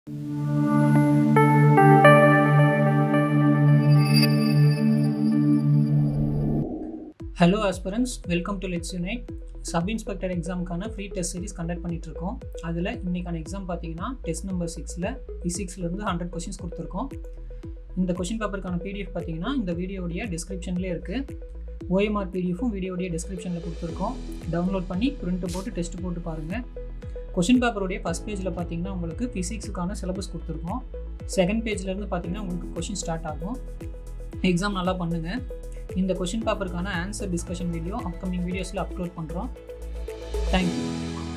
hello aspirants welcome to let's unite sub inspector எக்ஸாமுக்கான free test series conduct பண்ணிட்டு இருக்கோம் அதில் இன்றைக்கான எக்ஸாம் பார்த்தீங்கன்னா டெஸ்ட் நம்பர் சிக்ஸில் ஃபிசிக்ஸ்லேருந்து ஹண்ட்ரட் கொஷின்ஸ் கொடுத்துருக்கோம் இந்த கொஷின் பேப்பருக்கான பிடிஎஃப் பார்த்தீங்கன்னா இந்த வீடியோடைய டிஸ்கிரிப்ஷன்லேயே இருக்குது ஓஎம்ஆர் பிடிஎஃபும் வீடியோடைய டிஸ்கிரிப்ஷனில் கொடுத்துருக்கோம் டவுன்லோட் பண்ணி பிரிண்ட் போட்டு டெஸ்ட் போட்டு பாருங்கள் கொஷின் பேப்பருடைய ஃபஸ்ட் பேஜில் பார்த்தீங்கன்னா உங்களுக்கு ஃபிசிக்ஸுக்கான சிலபஸ் கொடுத்துருக்கோம் செகண்ட் பேஜ்லேருந்து பார்த்தீங்கன்னா உங்களுக்கு கொஷின் ஸ்டார்ட் ஆகும் எக்ஸாம் நல்லா பண்ணுங்கள் இந்த கொஷின் பேப்பருக்கான ஆன்சர் டிஸ்கஷன் வீடியோ அப்கமிங் வீடியோஸில் அப்லோட் பண்ணுறோம் தேங்க்யூ